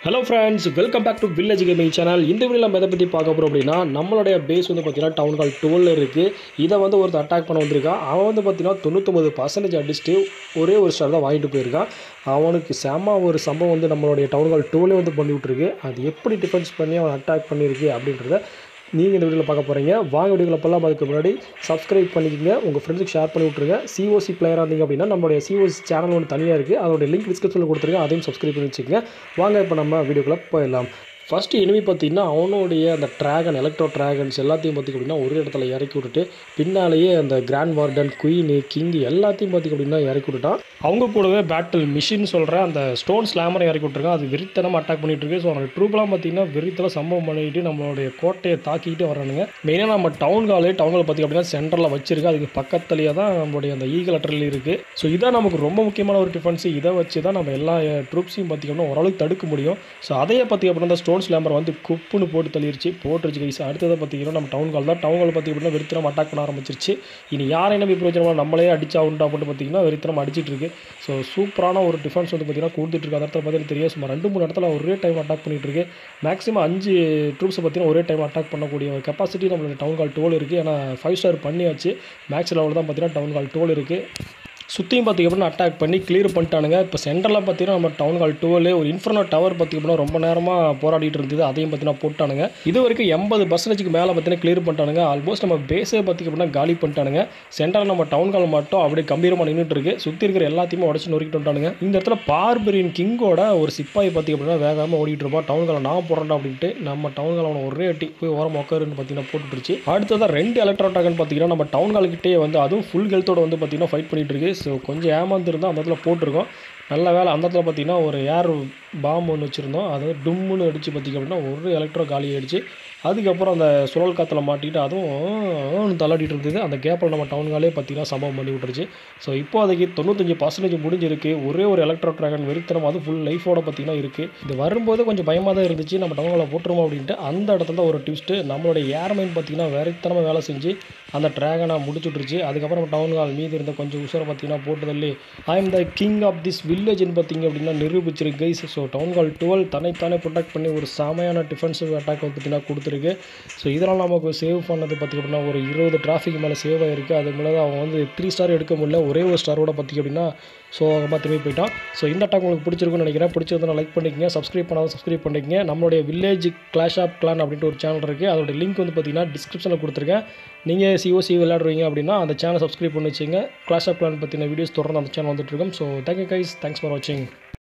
hello friends welcome back to village gaming channel இந்த video நம்ம எதை பற்றி பார்க்க போகிறோம் அப்படின்னா நம்மளுடைய பேஸ் வந்து பார்த்தீங்கன்னா டவுன் ஹால் டுவெல் இருக்குது இதை வந்து ஒருத்தர் அட்டாக் பண்ண வந்திருக்கான் அவன் வந்து பார்த்தீங்கன்னா தொண்ணூத்தொம்பது பர்சன்டேஜ் அடிச்சுட்டு ஒரே ஒரு ஸ்டார் தான் வாங்கிட்டு போயிருக்கான் அவனுக்கு செம்ம ஒரு சம்பவம் வந்து நம்மளுடைய டவுன் ஹால் டுவெலே வந்து பண்ணி விட்ருக்கு அது எப்படி டிஃபென்ஸ் பண்ணி அவன் அட்டாக் பண்ணியிருக்கு அப்படின்றத நீங்கள் இந்த வீடியோவில் பார்க்க போகிறீங்க வாங்க வீடியோவில் போகலாம் அதுக்கு முன்னாடி சப்ஸ்கிரைப் பண்ணிக்கோங்க உங்கள் ஃப்ரெண்ட்ஸுக்கு ஷேர் பண்ணி விட்ருங்க சிஓசி பிளேயராக இருந்தீங்க அப்படின்னா நம்மளுடைய சிஓசி சேனல் ஒன்று தனியாக இருக்குது அதோட லிங்க் டிஸ்கிரிப்ஷனில் கொடுத்துருங்க அதையும் சப்ஸ்கிரைப் பண்ணி வச்சுக்கோங்க வாங்க இப்போ நம்ம வீடியோக்குள்ளே போயிடலாம் ஃபஸ்ட்டு எனிமி பார்த்தீங்கன்னா அவனுடைய அந்த ட்ராகன் எலக்ட்ரோ ட்ராகன்ஸ் எல்லாத்தையும் பார்த்திங்க அப்படின்னா ஒரு இடத்துல இறக்கி விட்டுட்டு பின்னாலேயே அந்த கிராண்ட் வார்டன் குயின் கிங் எல்லாத்தையும் பார்த்திங்க அப்படின்னா இறக்கி விட்டுட்டான் அவங்க கூடவே பேட்டில் மிஷின் சொல்கிற அந்த ஸ்டோன் ஸ்லாமரை இறக்கி விட்ருக்கான் அது வெறித்தனமாக அட்டாக் பண்ணிட்டு இருக்கு ஸோ அந்த ட்ரூப்லாம் பார்த்தீங்கன்னா வெறித்தனம் சம்பவம் பண்ணிட்டு நம்மளுடைய கோட்டையை தாக்கிட்டு வரானுங்க மெயினாக நம்ம டவுன் ஹாலு டவுன் ஹால் பார்த்திங்க அப்படின்னா சென்டரில் வச்சிருக்கு அதுக்கு பக்கத்துலேயே தான் நம்மளுடைய அந்த ஈகல் அட்டரில் இருக்குது ஸோ இதான் நமக்கு ரொம்ப முக்கியமான ஒரு டிஃபென்ஸ் இதை வச்சு தான் நம்ம எல்லா ட்ரூப்ஸையும் பார்த்திங்க அப்படின்னா ஓரளவுக்கு தடுக்க முடியும் ஸோ அதையே பார்த்திங்க அப்படின்னா அந்த ஸ்டோன் ஸ்லாம்பர் வந்து குப்புன்னு போட்டு தள்ளிருச்சு போட்டுருச்சு கைஸ் அடுத்ததை பார்த்திங்கன்னா நம்ம டவுன் ஹால் தான் டவுன் ஹால் பார்த்திங்க அப்படின்னா வெறித்தனம் அட்டாக் பண்ண ஆரம்பிச்சிருச்சு இனி யாரை நம்பி பிரயோஜனமாக நம்மளே அடிச்சா உண்டா போட்டு பார்த்திங்கன்னா வெறித்தனம் அடிச்சிட்டு இருக்கு ஸோ சூப்பரான ஒரு டிஃபென்ஸ் வந்து பார்த்திங்கன்னா கொடுத்துட்டு இருக்கு அந்த இடத்துல பார்த்தீங்கன்னா தெரியும் சும்மா ரெண்டு மூணு இடத்துல ஒரே டைம் அட்டாக் பண்ணிட்டு இருக்கு மேக்ஸிமம் அஞ்சு ட்ரூப்ஸை பார்த்தீங்கன்னா ஒரே டைம் அட்டாக் பண்ணக்கூடிய ஒரு கெப்பாசிட்டி நம்மளோட டவுன் ஹால் டுவெல் இருக்குது ஏன்னா ஃபைவ் ஸ்டார் பண்ணியாச்சு மேக்ஸ் லெவலில் தான் பார்த்தீங்கன்னா டவுன் ஹால் டுவெல் இருக்குது சுற்றியும் பார்த்திங்க அப்படின்னா அட்டாக் பண்ணி கிளியர் பண்ணிட்டானுங்க இப்போ சென்டரில் பார்த்தீங்கன்னா நம்ம டவுன் ஹால் டுவெல் ஒரு இன்ஃபர்னோ டவர் பார்த்திங்க அப்படின்னா ரொம்ப நேரமாக போராடிட்டு இருந்தது அதையும் பார்த்தீங்கன்னா போட்டானுங்க இது வரைக்கும் எண்பது பர்சன்டேஜ்க்கு மேலே பார்த்தீங்கன்னா கிளியர் பண்ணிட்டானுங்க ஆல்மோஸ்ட் நம்ம பேஸே பார்த்திங்க அப்படின்னா காலி பண்ணிட்டானுங்க சென்டரில் நம்ம டவுன் ஹால் மட்டும் அப்படியே கம்பீரமாக நின்றுட்டு இருக்கு சுற்றி இருக்கிற எல்லாத்தையுமே உடச்சி நொறுக்கிட்டு வந்துட்டானுங்க இந்த இடத்துல பார்பரியன் கிங்கோட ஒரு சிப்பாய் பார்த்திங்க அப்படின்னா வேகமாக ஓடிட்டு இருப்பான் டவுன் ஹாலை நான் போடுறேன் அப்படின்ட்டு நம்ம டவுன் ஹால் அவனை ஒரே அட்டி போய் ஓரம் உட்காருன்னு பார்த்தீங்கன்னா போட்டுருச்சு அடுத்ததான் ரெண்டு எலக்ட்ரோ ட்ராகன் பார்த்தீங்கன்னா நம்ம டவுன் ஹால்கிட்டே வந்து அதுவும் ஃபுல் ஹெல்த்தோட வந்து பார்த்தீங்கன்னா ஃபைட் பண்ணிட்டு இருக்கு ஸோ கொஞ்சம் ஏமாந்துருந்தோம் அந்த இடத்துல போட்டிருக்கோம் நல்ல வேலை அந்த இடத்துல பார்த்தீங்கன்னா ஒரு ஏர் பாம்பு ஒன்று வச்சுருந்தோம் அது வந்து டும்முன்னு அடித்து பார்த்திங்க அப்படின்னா ஒரு எலக்ட்ரோ காலி ஆயிடுச்சு அதுக்கப்புறம் அந்த சுழல் காற்றுல மாட்டிட்டு அதுவும் தள்ளாடிட்டு இருந்தது அந்த கேப்பில் நம்ம டவுன்காலே பார்த்தீங்கன்னா சம்பவம் பண்ணி விட்டுருச்சு ஸோ இப்போதைக்கு தொண்ணூத்தஞ்சு பர்சன்டேஜ் முடிஞ்சிருக்கு ஒரே ஒரு எலக்ட்ரோ ட்ராகன் வெறித்தனம் அது ஃபுல் லைஃபோட பார்த்தீங்கன்னா இருக்குது இது வரும்போது கொஞ்சம் பயமாக தான் இருந்துச்சு நம்ம டவுன்கால போட்டுருமோ அப்படின்ட்டு அந்த இடத்துல தான் ஒரு ட்விஸ்ட்டு நம்மளுடைய ஏர்மைன் பார்த்தீங்கன்னா வெறித்தனமாக வேலை செஞ்சு அந்த ட்ராகனை முடிச்சுட்ருச்சு அதுக்கப்புறம் டவுன் ஹால் மீதி இருந்த கொஞ்சம் உசுரை பார்த்தீங்கன்னா போட்டு தள்ளி I am the king of this வில்லேஜ்னு பார்த்தீங்க அப்படின்னா நிரூபிச்சிருக்கு guys so town hall twelve தன்னைத்தானே ப்ரொடெக்ட் பண்ணி ஒரு செமையான டிஃபென்சிவ் அட்டாக் பார்த்தீங்கன்னா கொடுத்துருக்கு ஸோ இதெல்லாம் நமக்கு சேவ் பண்ணது பார்த்திங்க அப்படின்னா ஒரு இருபது டிராஃபிக் மேலே சேவ் ஆகிருக்கு அது மேலே அவங்க வந்து த்ரீ ஸ்டார் எடுக்க முடியல ஒரே ஒரு ஸ்டாரோட பார்த்திங்க அப்படின்னா சோகமாக திரும்பி போயிட்டான் ஸோ இந்த அட்டாக் உங்களுக்கு பிடிச்சிருக்குன்னு நினைக்கிறேன் பிடிச்சிருந்தா லைக் பண்ணிக்கங்க சப்ஸ்கிரைப் பண்ணாத சப்ஸ்கிரைப் பண்ணிக்கங்க நம்மளுடைய வில்லேஜ் கிளாஷ் ஆஃப் கிளான் அப்படின்ட்டு ஒரு சேனல் இருக்குது அதோட லிங்க் வந்து பார்த்தீங்கன்னா டிஸ்கிரிப்ஷனில் கொடுத்துருக்கேன் நீங்கள் சிஓசி விளையாடுறீங்க அப்படின்னா அந்த சேனல் சப்ஸ்கிரைப் பண்ணி வச்சுங்க கிளாஷ் ஆஃப் கிளான் பற்றின வீடியோஸ் தொடர்ந்து அந்த சேனல் வந்துட்டு இருக்கும் so thank you guys thanks for வாட்சிங்